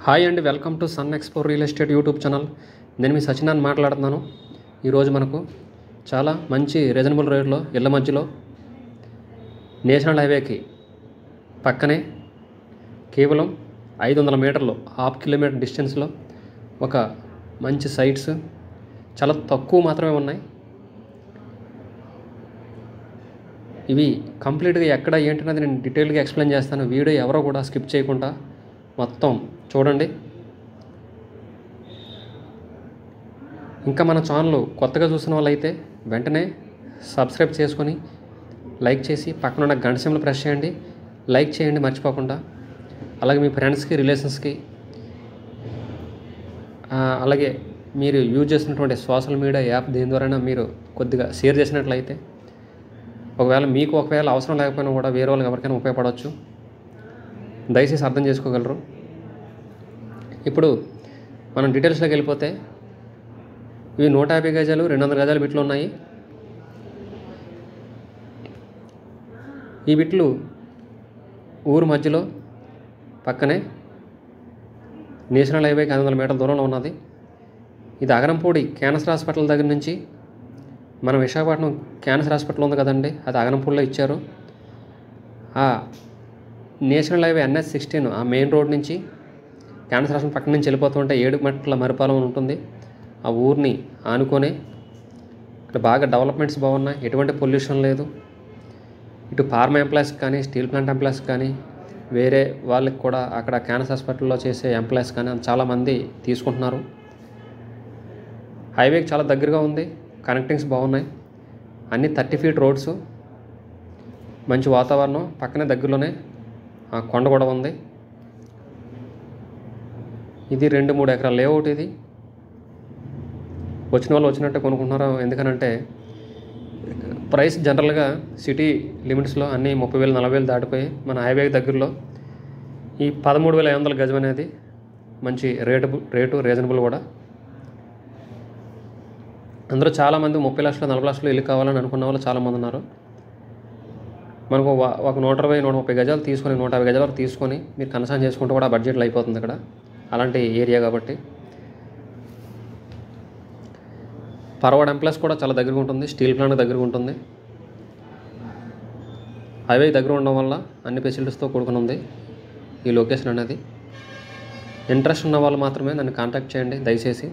hi అండి welcome to Sun Expo real estate YouTube channel నేను మీ సచినాన్ని మాట్లాడుతున్నాను ఈరోజు మనకు చాలా మంచి రీజనబుల్ రేట్లో ఇళ్ళ మధ్యలో నేషనల్ హైవేకి పక్కనే కేవలం ఐదు వందల మీటర్లు హాఫ్ కిలోమీటర్ డిస్టెన్స్లో ఒక మంచి సైట్స్ చాలా తక్కువ మాత్రమే ఉన్నాయి ఇవి కంప్లీట్గా ఎక్కడ ఏంటనేది నేను డీటెయిల్గా ఎక్స్ప్లెయిన్ చేస్తాను వీడియో ఎవరో కూడా స్కిప్ చేయకుండా మొత్తం చూడండి ఇంకా మన ఛానల్ కొత్తగా చూసిన వాళ్ళైతే వెంటనే సబ్స్క్రైబ్ చేసుకొని లైక్ చేసి పక్కన ఉన్న గంట సింబల్ ప్రెస్ చేయండి లైక్ చేయండి మర్చిపోకుండా అలాగే మీ ఫ్రెండ్స్కి రిలేషన్స్కి ఆ, అలాగే మీరు యూజ్ చేసినటువంటి సోషల్ మీడియా యాప్ దేని ద్వారా మీరు కొద్దిగా షేర్ చేసినట్లయితే ఒకవేళ మీకు ఒకవేళ అవసరం లేకపోయినా కూడా వేరే వాళ్ళకి ఎవరికైనా ఉపయోగపడవచ్చు దయచేసి అర్థం చేసుకోగలరు ఇప్పుడు మనం డీటెయిల్స్లోకి వెళ్ళిపోతే ఇవి నూట యాభై గజాలు రెండు వందల గజాలు బిట్లు ఉన్నాయి ఈ బిట్లు ఊరు మధ్యలో పక్కనే నేషనల్ హైవేకి ఐదు వందల మీటర్ల దూరంలో ఉన్నది ఇది అగరంపూడి క్యాన్సర్ హాస్పిటల్ దగ్గర నుంచి మన విశాఖపట్నం క్యాన్సర్ హాస్పిటల్ ఉంది కదండి అది అగరంపూడిలో ఇచ్చారు ఆ నేషనల్ హైవే ఎన్ఎస్ సిక్స్టీన్ ఆ మెయిన్ రోడ్ నుంచి క్యాన్సర్ హాస్పిటల్ పక్కన నుంచి వెళ్ళిపోతుంటే ఏడు మెట్ల మరిపాలెం ఉంటుంది ఆ ఊరిని ఆనుకొని ఇక్కడ బాగా డెవలప్మెంట్స్ బాగున్నాయి ఎటువంటి పొల్యూషన్ లేదు ఇటు ఫార్మా ఎంప్లాయీస్ కానీ స్టీల్ ప్లాంట్ ఎంప్లాయీస్ కానీ వేరే వాళ్ళకి కూడా అక్కడ క్యాన్సర్ హాస్పిటల్లో చేసే ఎంప్లాయీస్ కానీ చాలామంది తీసుకుంటున్నారు హైవేకి చాలా దగ్గరగా ఉంది కనెక్టింగ్స్ బాగున్నాయి అన్ని థర్టీ ఫీట్ రోడ్స్ మంచి వాతావరణం పక్కనే దగ్గరలోనే ఆ కొండ కూడా ఉంది ఇది రెండు మూడు ఎకరాల లేఅవుట్ ఇది వచ్చిన వాళ్ళు వచ్చినట్టే కొనుక్కుంటున్నారు ఎందుకనంటే ప్రైస్ జనరల్గా సిటీ లిమిట్స్లో అన్నీ ముప్పై వేలు నలభై వేలు దాటిపోయి మన హైవేకి దగ్గరలో ఈ పదమూడు వేల ఐదు వందల గజం అనేది మంచి రేటు రేటు రీజనబుల్ కూడా అందరూ చాలామంది ముప్పై లక్షలు నలభై లక్షలు ఇల్లు కావాలని అనుకున్న వాళ్ళు చాలామంది ఉన్నారు మనకు వ- ఒక నూట ఇరవై నూట ముప్పై గజాలు తీసుకొని నూట యాభై గజాల వరకు తీసుకొని మీరు కన్సర్న్ చేసుకుంటే కూడా బడ్జెట్లో అయిపోతుంది ఇక్కడ అలాంటి ఏరియా కాబట్టి పర్వాడ్ ఎంప్లాస్ కూడా చాలా దగ్గరగా ఉంటుంది స్టీల్ ప్లాంట్ దగ్గరగా ఉంటుంది హైవే దగ్గర ఉండడం వల్ల అన్ని ఫెసిలిటీస్తో కూడుకుని ఉంది ఈ లొకేషన్ అనేది ఇంట్రెస్ట్ ఉన్న వాళ్ళు మాత్రమే నన్ను కాంటాక్ట్ చేయండి దయచేసి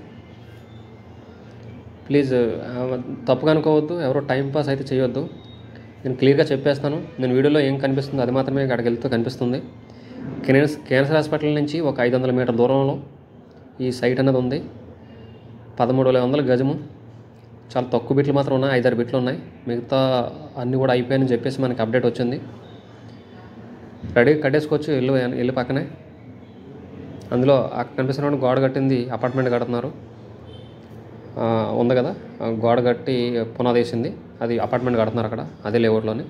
ప్లీజ్ ఆ, తప్పుగా అనుకోవద్దు ఎవరో టైం పాస్ అయితే చేయొద్దు నేను క్లియర్గా చెప్పేస్తాను నేను వీడియోలో ఏం కనిపిస్తుందో అది మాత్రమే అక్కడికి వెళ్తూ కనిపిస్తుంది కెనస్ క్యాన్సర్ హాస్పిటల్ నుంచి ఒక ఐదు వందల మీటర్ దూరంలో ఈ సైట్ అనేది ఉంది పదమూడు వేల వందల గజము చాలా తక్కువ బిట్లు మాత్రం ఉన్నాయి ఐదారు బిట్లు ఉన్నాయి మిగతా అన్నీ కూడా అయిపోయాయని చెప్పేసి మనకి అప్డేట్ వచ్చింది రెడీ కట్టేసుకోవచ్చు ఇల్లు ఇల్లు పక్కనే అందులో అక్కడ కనిపిస్తున్న గోడ కట్టింది అపార్ట్మెంట్ కడుతున్నారు ఆ, ఉంది కదా ఆ గోడ కట్టి పునాది వేసింది అది అపార్ట్మెంట్ కడుతున్నారు అక్కడ అదే లేఅవుట్లోని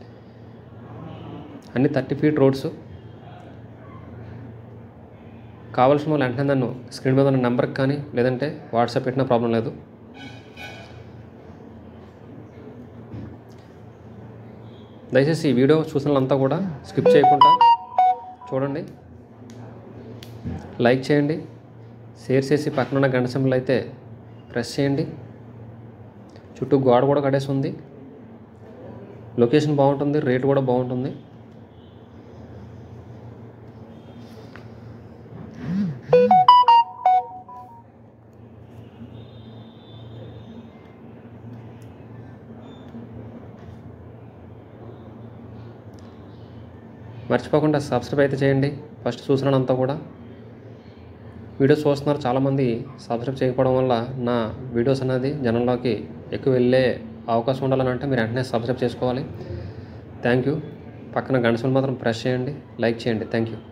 అన్ని థర్టీ ఫీట్ రోడ్స్ కావాల్సిన వాళ్ళు వెంటనే నన్ను స్క్రీన్ మీద ఉన్న నెంబర్కి కానీ లేదంటే వాట్సాప్ పెట్టినా ప్రాబ్లం లేదు దయచేసి ఈ వీడియో చూసిన వాళ్ళంతా కూడా స్కిప్ చేయకుండా చూడండి లైక్ చేయండి షేర్ చేసి పక్కన ఉన్న గంట సింబల్ అయితే ప్రెస్ చేయండి చుట్టూ గోడ కూడా కట్టేసి ఉంది లొకేషన్ బాగుంటుంది రేట్ కూడా బాగుంటుంది మర్చిపోకుండా సబ్స్క్రైబ్ అయితే చేయండి ఫస్ట్ చూసినంతా కూడా వీడియోస్ చూస్తున్నారు చాలామంది సబ్స్క్రైబ్ చేయకపోవడం వల్ల నా వీడియోస్ అనేది జనంలోకి ఎక్కువ వెళ్ళే అవకాశం ఉండాలని అంటే మీరు వెంటనే సబ్స్క్రైబ్ చేసుకోవాలి థ్యాంక్ యూ పక్కన గంటలు మాత్రం ప్రెస్ చేయండి లైక్ చేయండి థ్యాంక్ యూ